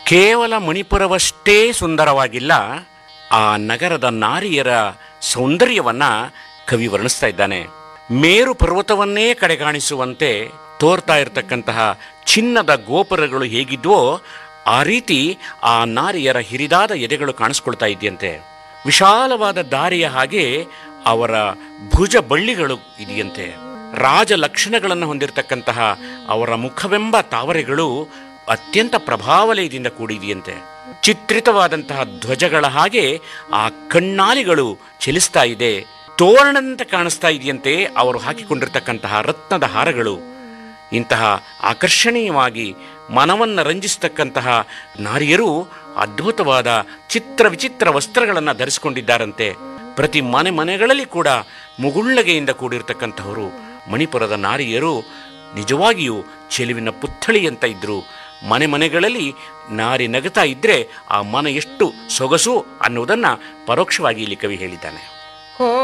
ಕೇವಲ ಮಣಿಪುರವಷ್ಟೇ ಸುಂದರವಾಗಿಲ್ಲ ಆ ನಗರದ ನಾರಿಯರ ಸೌಂದರ್ಯವನ್ನ ಕವಿ ವರ್ಣಿಸ್ತಾ ಇದ್ದಾನೆ ಮೇರು ಪರ್ವತವನ್ನೇ ಕಡೆಗಾಣಿಸುವಂತೆ ತೋರ್ತಾ ಇರತಕ್ಕಂತಹ ಚಿನ್ನದ ಗೋಪುರಗಳು ಹೇಗಿದ್ವೋ ಆ ರೀತಿ ಆ ನಾರಿಯರ ಹಿರಿದಾದ ಎದೆಗಳು ಕಾಣಿಸ್ಕೊಳ್ತಾ ಇದೆಯಂತೆ ವಿಶಾಲವಾದ ದಾರಿಯ ಹಾಗೆ ಅವರ ಭುಜ ಬಳ್ಳಿಗಳು ಇದೆಯಂತೆ ರಾಜ ಲಕ್ಷಣಗಳನ್ನು ಹೊಂದಿರತಕ್ಕಂತಹ ಅವರ ಮುಖವೆಂಬ ತಾವರೆಗಳು ಅತ್ಯಂತ ಪ್ರಭಾವಲಯದಿಂದ ಕೂಡಿದೆಯಂತೆ ಚಿತ್ರಿತವಾದಂತಹ ಧ್ವಜಗಳ ಹಾಗೆ ಆ ಕಣ್ಣಾಲಿಗಳು ಚಲಿಸ್ತಾ ಇದೆ ತೋರಣಂತೆ ಕಾಣಿಸ್ತಾ ಇದೆಯಂತೆ ಅವರು ಹಾಕಿಕೊಂಡಿರ್ತಕ್ಕಂತಹ ರತ್ನದ ಹಾರಗಳು ಇಂತಹ ಆಕರ್ಷಣೀಯವಾಗಿ ಮನವನ್ನು ರಂಜಿಸತಕ್ಕಂತಹ ನಾರಿಯರು ಅದ್ಭುತವಾದ ಚಿತ್ರ ವಿಚಿತ್ರ ವಸ್ತ್ರಗಳನ್ನು ಧರಿಸಿಕೊಂಡಿದ್ದಾರಂತೆ ಪ್ರತಿ ಮನೆ ಮನೆಗಳಲ್ಲಿ ಕೂಡ ಮುಗುಳ್ನಗೆಯಿಂದ ಕೂಡಿರ್ತಕ್ಕಂತಹವರು ಮಣಿಪುರದ ನಾರಿಯರು ನಿಜವಾಗಿಯೂ ಚೆಲುವಿನ ಪುತ್ಥಳಿ ಅಂತ ಇದ್ರು ಮನೆ ಮನೆಗಳಲ್ಲಿ ನಾರಿ ನಗತಾ ಇದ್ರೆ ಆ ಮನ ಎಷ್ಟು ಸೊಗಸು ಅನ್ನುವುದನ್ನ ಪರೋಕ್ಷವಾಗಿ ಇಲ್ಲಿ ಕವಿ ಹೇಳಿದ್ದಾನೆ ಹೋ